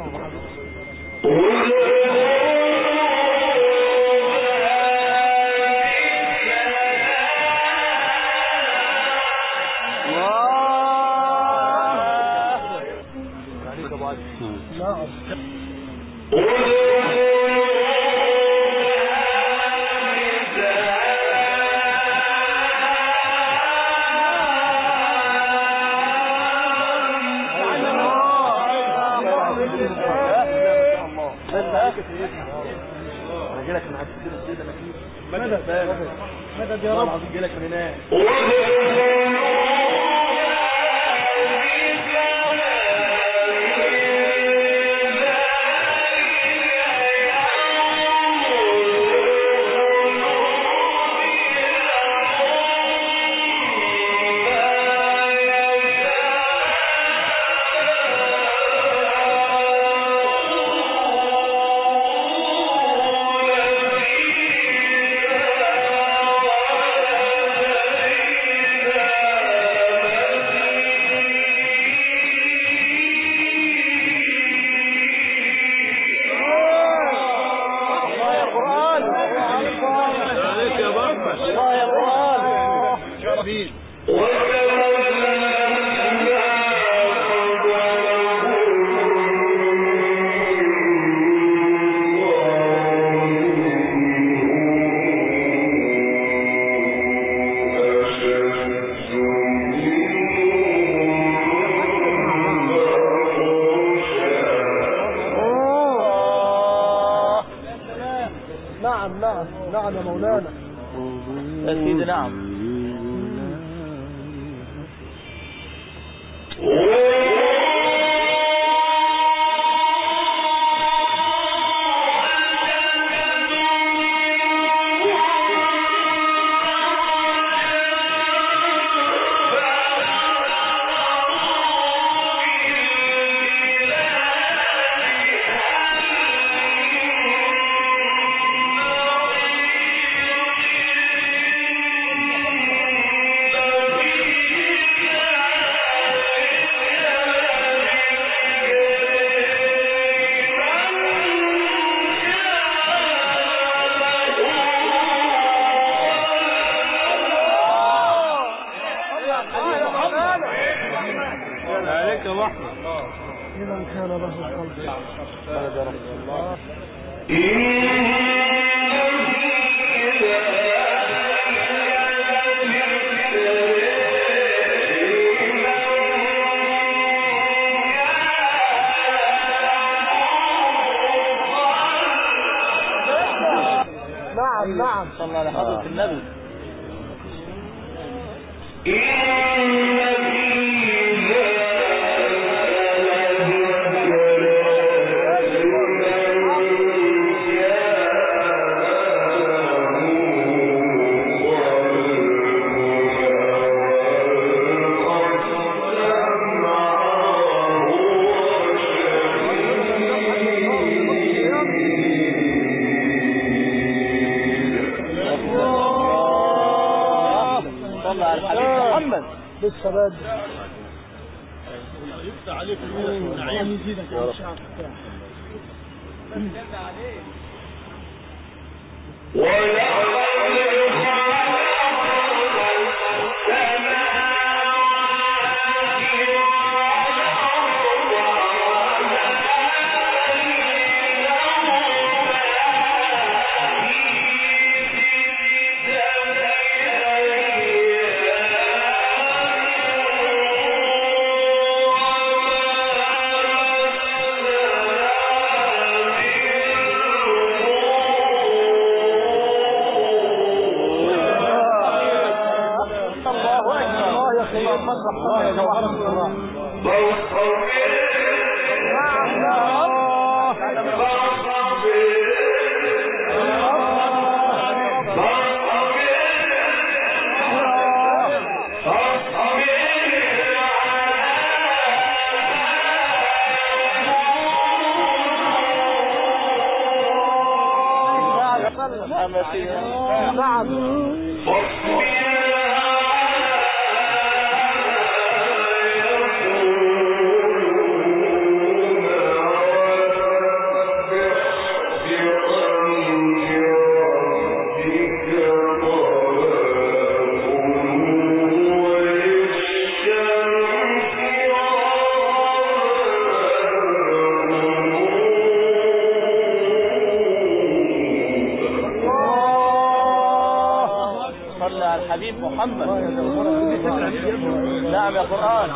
مدد يا رب العظيم جالك من هناك الحبيب محمد نعم يا قرآن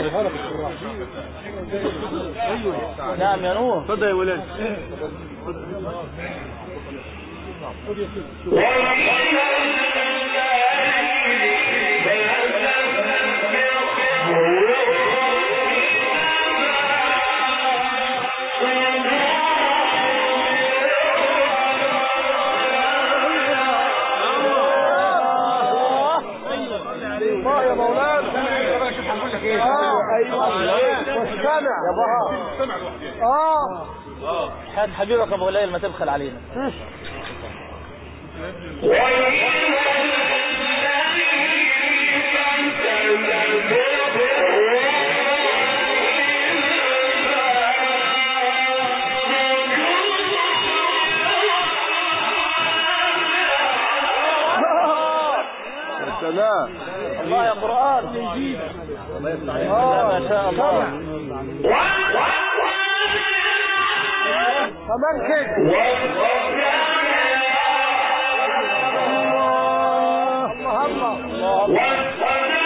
نعم يا نور تفضل يا ولاد الله يا مولانا ايوه والسمع يا بها اه هات حبيبك ابو ليل ما تبخل علينا يا سلام الله يا قرآن اه ما شاء الله كمان كده الله الله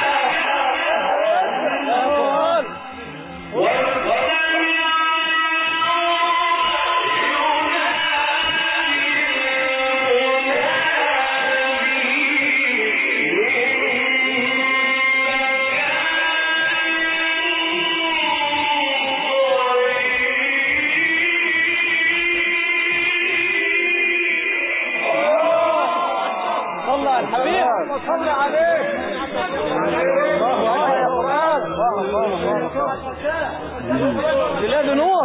صلى على الحبيب صل عليه الله يا قرآن بلاد نور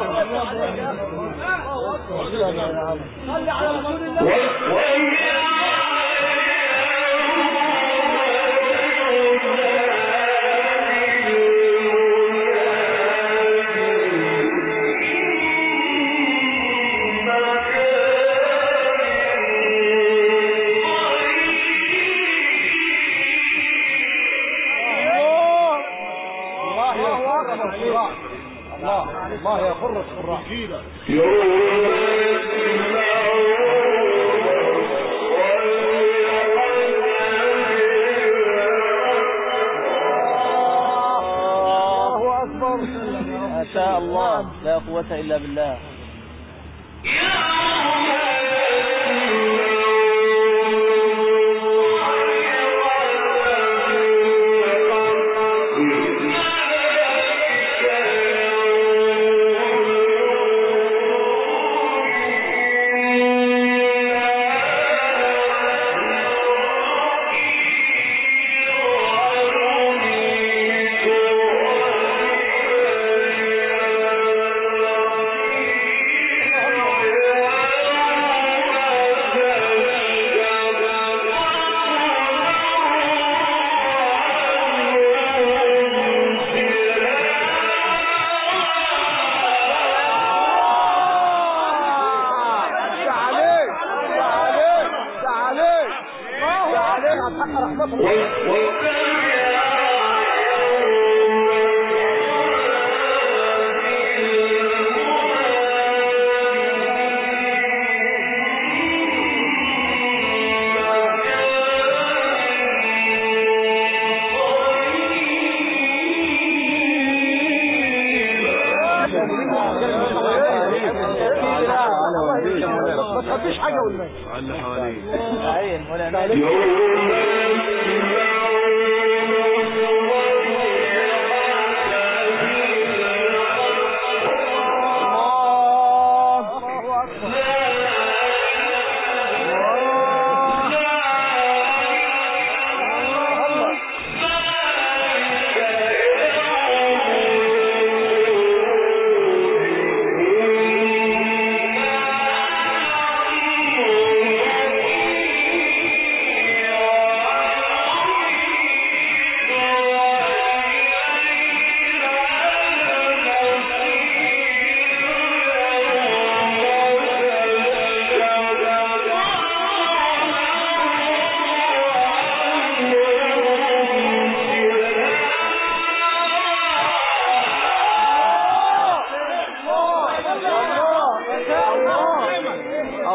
الله اكبر الله الله يا حر الشراع الله اكبر ما شاء الله لا قوة إلا بالله تعالي تعالي تعالي تعالي عن حق رحمة الله ما تخبيش حاجة والناس عين ولا نعين الله أكبر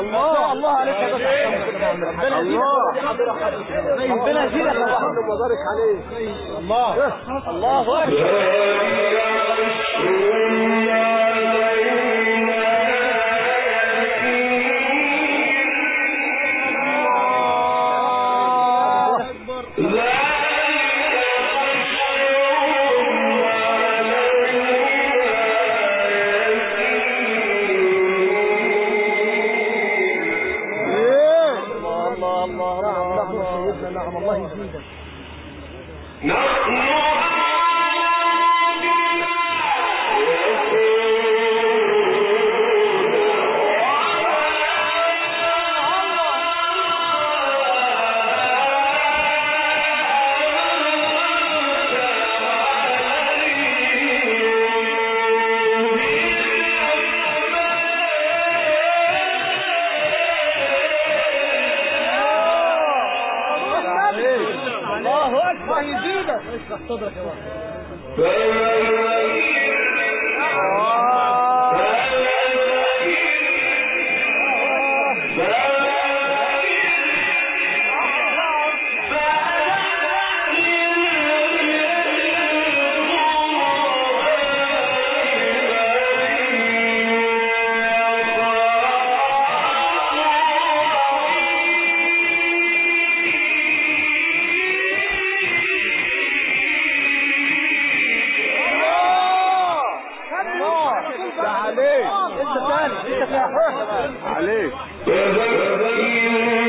الله الله عليك يا ربنا يزيدك ربنا يزيدك يا أبو أحمد. وبارك عليه الله الله أكبر الله الله الله الله الله نعم الله يزيدك الله أكبر الله يزيدك اشرح صدرك يا واحد ده عليك انت ثاني انت ثاني عليك فذكر